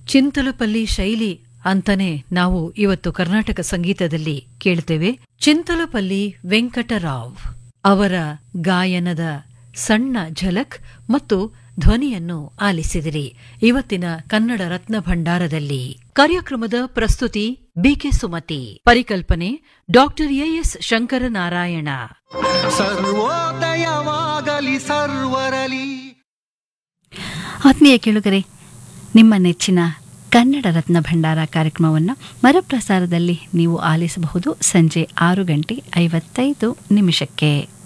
ಚಿಂತಲಪಲ್ಲಿ ಶೈಲಿ ಅಂತಾನೆ ನಾವು ಇವತ್ತು ಕರ್ನಾಟಕ ಸಂಗೀತದಲ್ಲಿ ಕೇಳ್ತೇವೆ ಚಿಂತಲಪಲ್ಲಿ ವೆಂಕಟರಾವ್ ಅವರ ಗಾಯನದ ಸಣ್ಣ ಝಲಕ್ ಮತ್ತು ಧ್ವನಿಯನ್ನು ಆಲಿಸಿದಿರಿ ಇವತ್ತಿನ ಕನ್ನಡ ರತ್ನ ಭಂಡಾರದಲ್ಲಿ ಕಾರ್ಯಕ್ರಮದ ಪ್ರಸ್ತುತಿ ಬಿಕೆ ಸುಮತಿ ಪರಿಕಲ್ಪನೆ ಡಾಕ್ಟರ್ ಎಎಸ್ ಶಂಕರನಾರಾಯಣ ಸರ್ವೋದಯವಾಗಲಿ ಸರ್ವರಲಿ ಆತ್ಮೀಯ ಕೇಳುಗರೆ ನಿಮ್ಮ ನೆಚ್ಚಿನ ಕನ್ನಡ ರತ್ನ ಭಂಡಾರ ಕಾರ್ಯಕ್ರಮವನ್ನು ಮರುಪ್ರಸಾರದಲ್ಲಿ ನೀವು ಆಲಿಸಬಹುದು ಸಂಜೆ ಆರು ಗಂಟೆ ಐವತ್ತೈದು ನಿಮಿಷಕ್ಕೆ